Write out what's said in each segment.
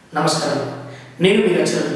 నమస్కారం నేను మీ రచన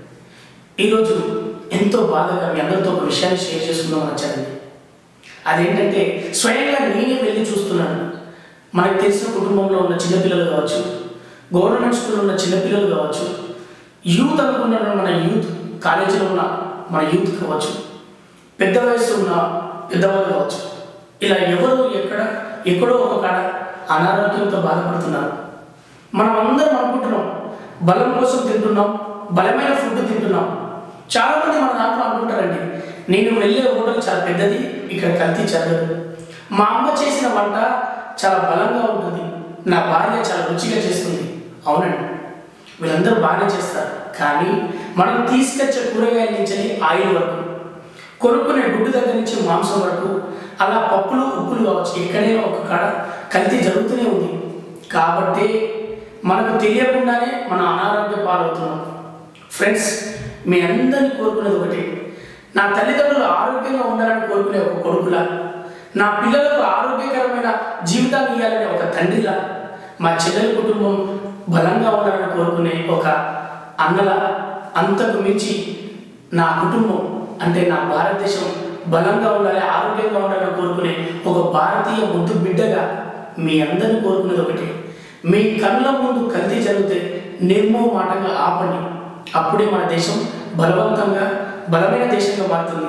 ఈరోజు ఎంతో బాధగా మీ అందరితో ఒక విషయాన్ని షేర్ చేసుకుందామని వచ్చానండి అదేంటంటే స్వయంగా నేనే వెళ్ళి చూస్తున్నాను మనకు తెలిసిన కుటుంబంలో ఉన్న చిన్నపిల్లలు కావచ్చు గవర్నమెంట్ స్కూల్లో ఉన్న చిన్నపిల్లలు కావచ్చు యూత్ అనుకున్న మన యూత్ కాలేజీలో ఉన్న మన యూత్ కావచ్చు పెద్ద వయసు ఉన్న పెద్దవాళ్ళు కావచ్చు ఇలా ఎవరు ఎక్కడ ఎక్కడో ఒక కాడ అనారోగ్యంతో బాధపడుతున్నారు మనం అందరం అనుకుంటున్నాం బలం కోసం తింటున్నాం బలమైన ఫుడ్ తింటున్నాం చాలా మంది మన దాంట్లో అనుకుంటారండి నేను వెళ్ళే హోటల్ చాలా పెద్దది ఇక్కడ కల్తీ జరగదు మా అమ్మ చేసిన వంట చాలా బలంగా ఉంటుంది నా భార్య చాలా రుచిగా చేస్తుంది అవునండి వీళ్ళందరూ బాగానే చేస్తారు కానీ మనం తీసుకొచ్చే కూరగాయల నుంచి ఆయిల్ వరకు కొనుక్కునే గుడ్డు దగ్గర నుంచి మాంసం వరకు అలా పప్పులు ఉప్పులు కావచ్చు ఎక్కడైనా ఒక కాడ కల్తీ జరుగుతూనే ఉంది కాబట్టి మనకు తెలియకుండానే మన అనారోగ్య పాలవుతున్నాం ఫ్రెండ్స్ మీ అందరినీ కోరుకునేది ఒకటి నా తల్లిదండ్రులు ఆరోగ్యంగా ఉండాలని కోరుకునే ఒక కొడుకులా నా పిల్లలకు ఆరోగ్యకరమైన జీవితాన్ని ఇవ్వాలనే ఒక తండ్రిలా మా చెల్లెల కుటుంబం బలంగా ఉండాలని కోరుకునే ఒక అన్నలా అంతకు మించి నా కుటుంబం అంటే నా భారతదేశం బలంగా ఉండాలి ఆరోగ్యంగా ఉండాలని కోరుకునే ఒక భారతీయ ముద్దు బిడ్డగా మీ అందరిని కోరుకునేది ఒకటి మీ కళ్ళ ముందు కల్తీ జరిగితే నిర్మోమాటంగా ఆపండి అప్పుడే మన దేశం బలవంతంగా బలమైన దేశంగా మారుతుంది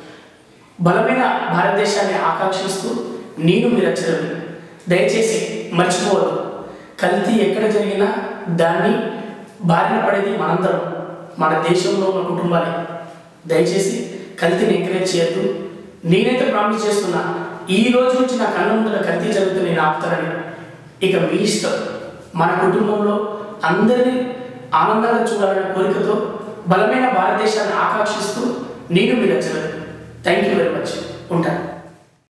బలమైన భారతదేశాన్ని ఆకాంక్షిస్తూ నేను మీరు రచనలు దయచేసి మర్చిపోవద్దు కల్తీ ఎక్కడ జరిగినా దాన్ని బారిన పడేది మనందరం మన దేశంలో ఉన్న కుటుంబాలే దయచేసి కల్తీని ఎంకరేజ్ చేయొద్దు నేనైతే ప్రామిస్ చేస్తున్నా ఈ రోజు నుంచి నా కళ్ళ ముందర కల్తీ జరుగుతుంది నేను ఆపుతానని ఇక మీ ఇష్టం మన కుటుంబంలో అందరినీ ఆనందంగా చూడాలనే కోరికతో బలమైన భారతదేశాన్ని ఆకాంక్షిస్తూ నేను మీ Rachana thank you very much